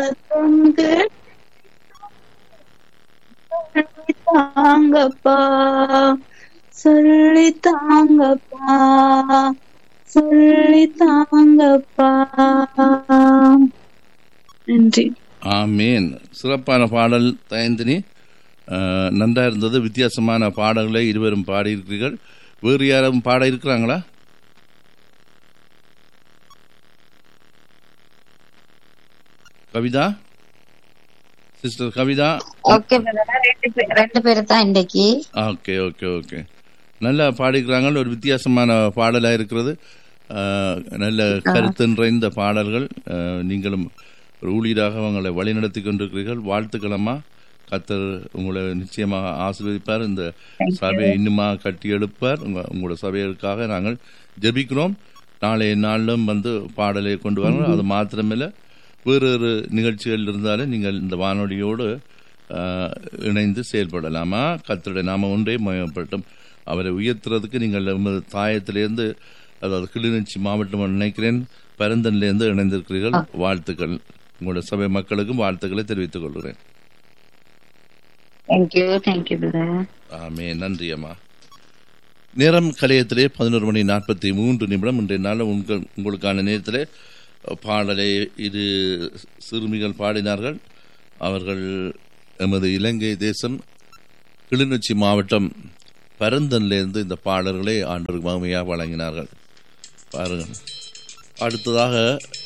சத்தங்கு தாங்கப்பா சொல்லி தாங்கப்பா சொல்லி தாங்கப்பா நன்றி ஆமேன் சிறப்பான பாடல் தயந்தினி அஹ், நன்றா இருந்தது வித்தியாசமான பாடல்களை இருவரும் பாடியிருக்கிறீர்கள் வேறு யாரும் பாட இருக்கிறாங்களா கவிதா சிஸ்டர் கவிதா ஓகே ரெண்டு பேர் ரெண்டு பேர் தான் இன்னைக்கு ஓகே ஓகே ஓகே நல்லா பாடிக்கிறாங்க ஒரு வித்தியாசமான பாடலாக இருக்கிறது அஹ், நல்ல கருத்து நிறைந்த பாடல்கள் அஹ், நீங்களும் ஒரு ஊழியராக உங்களை வழிநடத்தி கொண்டிருக்கிறீர்கள் வாழ்த்துக்களம்மா கத்தர் உங்களை நிச்சயமாக ஆசீர்வதிப்பார் இந்த சபையை இன்னுமா கட்டி எழுப்பார் உங்க உங்களோட சபைகளுக்காக நாங்கள் ஜெபிக்கிறோம் நாளைய நாளிலும் வந்து பாடலை கொண்டு வாங்க அது மாத்திரமில்லை வேறு ஒரு நிகழ்ச்சிகள் இருந்தாலும் நீங்கள் இந்த வானொலியோடு ஆஹ், இணைந்து செயல்படலாமா கத்தருடைய நாம ஒன்றே மயப்பட்டும் அவரை உயர்த்துறதுக்கு நீங்கள் உமது தாயத்திலிருந்து அதாவது கிளிநொச்சி மாவட்டம் நினைக்கிறேன் பரந்தன்லேருந்து இணைந்திருக்கிறீர்கள் வாழ்த்துக்கள் உங்களோட சபை மக்களுக்கும் வாழ்த்துக்களை தெரிவித்துக் கொள்கிறேன் தேங்க்யூ தேங்க்யூ பிரதர் ஆமே நன்றி அம்மா நேரம் கலையத்திலே பதினோரு மணி நாற்பத்தி மூன்று நிமிடம் இன்றைய நாள் உங்கள் உங்களுக்கான நேரத்திலே பாடலை இரு சிறுமிகள் பாடினார்கள் அவர்கள் எமது இலங்கை தேசம் கிளிநொச்சி மாவட்டம் பரந்தன்லேருந்து இந்த பாடல்களை ஆண்டவருக்கு மகிமையாக வழங்கினார்கள் பாருங்கள் அடுத்ததாக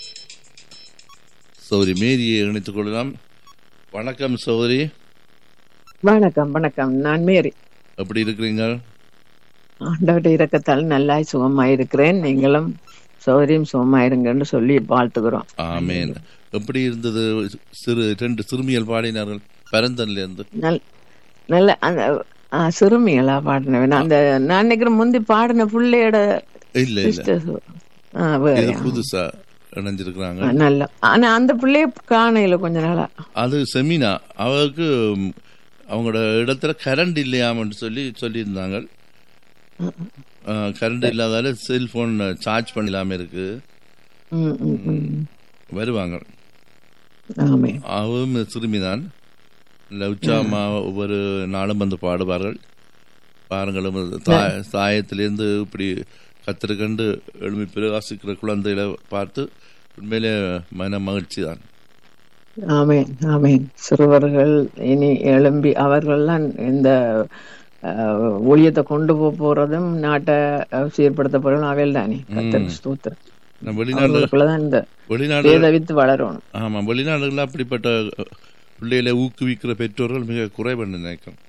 சௌரி மேரியை இணைத்துக் கொள்ளலாம் வணக்கம் சௌரி வணக்கம் வணக்கம் நான் மேரி எப்படி இருக்கிறீங்க ஆண்டவருடைய இரக்கத்தால் நல்லாய் சுகமாயிருக்கிறேன் நீங்களும் சௌகரியம் சுகமாயிருங்கன்னு சொல்லி வாழ்த்துக்கிறோம் ஆமேன் எப்படி இருந்தது சிறு ரெண்டு சிறுமியல் பாடினார்கள் பரந்தன்ல இருந்து நல் நல்ல அந்த ஆ, சிறுமிகளா பாடினவன் அந்த நான் நினைக்கிறேன் முந்தி பாடின பிள்ளையோட இல்ல இல்ல sisters. ஆ, வேற. இது புதுசா இணைஞ்சிருக்கிறாங்க ஆ, நல்ல ஆனா அந்த பிள்ளைய காணையில கொஞ்ச நாளா அது செமினா அவருக்கு ம், அவங்களோட இடத்துல கரண்ட் இல்லையாமன்னு சொல்லி சொல்லியிருந்தாங்க கரண்ட் இல்லாதால செல்போன் சார்ஜ் பண்ணலாம இருக்கு ம், ம், ம். வருவாங்க ஆமே அவரும் சிறுமிதான் இல்ல உச்சாமா ஒவ்வொரு நாளும் வந்து பாடுவார்கள் பாருங்களும் தாய- தாயத்திலிருந்து இப்படி கத்திருக்கண்டு எழுமி பிரகாசிக்கிற குழந்தைகளை பார்த்து உண்மையிலே மன மகிழ்ச்சி தான் ஆமேன் ஆமேன் சிறுவர்கள் இனி எழும்பி அவர்கள்லாம் இந்த அஹ், ஊழியத்தை கொண்டு போக போறதும் நாட்டை அஹ், சீர்படுத்த போறதும் அவையில் தானே கத்தர் ஸ்தோத்திரம் நம்ம வெளிநாடு அவர்களுக்குள்ளதான் இந்த வெளிநாடு வேத வித்து வளரணும் ஆமா வெளிநாடுகளில் அப்படிப்பட்ட அஹ், பிள்ளைகளை ஊக்குவிக்கிற பெற்றோர்கள் மிக குறைவென்று நினைக்கிறேன்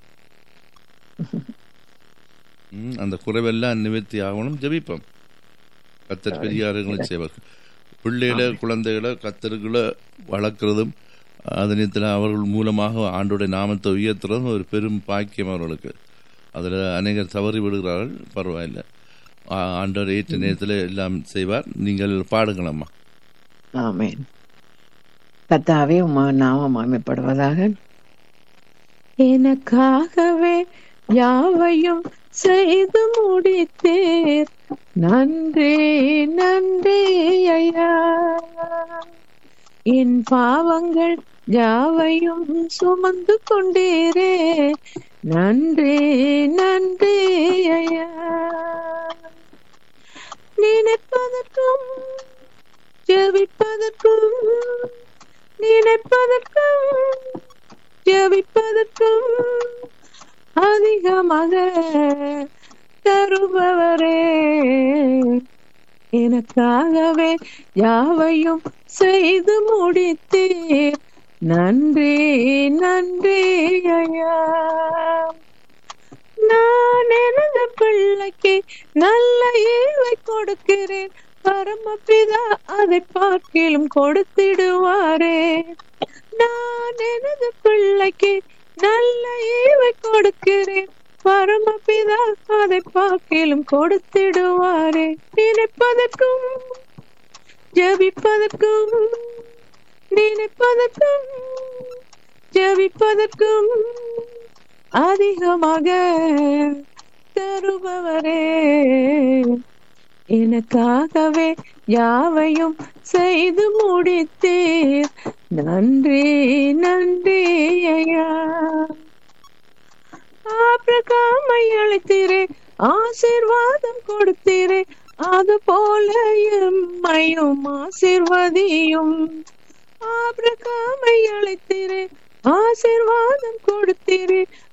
ம், அந்த குறைவெல்லாம் நிவர்த்தி ஆகணும் ஜெபிப்போம் கத்தர் பெரியார்களும் செய்வார் பிள்ளைகளை குழந்தைகளை கத்தர்களை வளர்க்குறதும் அதனத்தில் அவர்கள் மூலமாக ஆண்டோடைய நாமத்தை உயர்த்துறதும் ஒரு பெரும் பாக்கியம் அவர்களுக்கு அதில் அநேகர் தவறி விடுகிறார்கள் பரவாயில்லை ஆ- ஆண்டவர் ஏற்ற நேரத்தில் எல்லாம் செய்வார் நீங்கள் பாடுங்களம்மா ஆமேன் கத்தாவே உமா நாமம் அமைப்படுவதாக எனக்காகவே யாவையும் செய்து முடித்தேர் நன்றி நன்றி ஐயா என் பாவங்கள் யாவையும் சுமந்து கொண்டீரே நன்றி நன்றி ஐயா நினைப்பதற்கும் ஜெபிப்பதற்கும் நினைப்பதற்கும் ஜெபிப்பதற்கும் அதிகமாக தருபவரே எனக்காகவே யாவையும் செய்து முடித்தீர் நன்றி நன்றி ஐயா நான் எனது பிள்ளைக்கு நல்ல ஈவை கொடுக்கிறேன் பரமபிதா அதை பார்க்கிலும் கொடுத்திடுவாரே நான் எனது பிள்ளைக்கு நல்ல ஈவை கொடுக்கிறேன் பரமபிதா அதை பார்க்கிலும் கொடுத்திடுவாரே நினைப்பதற்கும் ஜெபிப்பதற்கும் நினைப்பதற்கும் ஜெபிப்பதற்கும் அதிகமாக தருபவரே எனக்காகவே யாவையும் செய்து முடித்தீர் நன்றி நன்றி ஐயா ஆபிரகாமை அழைத்தீரே ஆசீர்வாதம் கொடுத்தீரே அது போல எம்மையும் ஆசீர்வதியும் ஆபிரகாமை அழைத்தீரே ஆசீர்வாதம் கொடுத்தீரே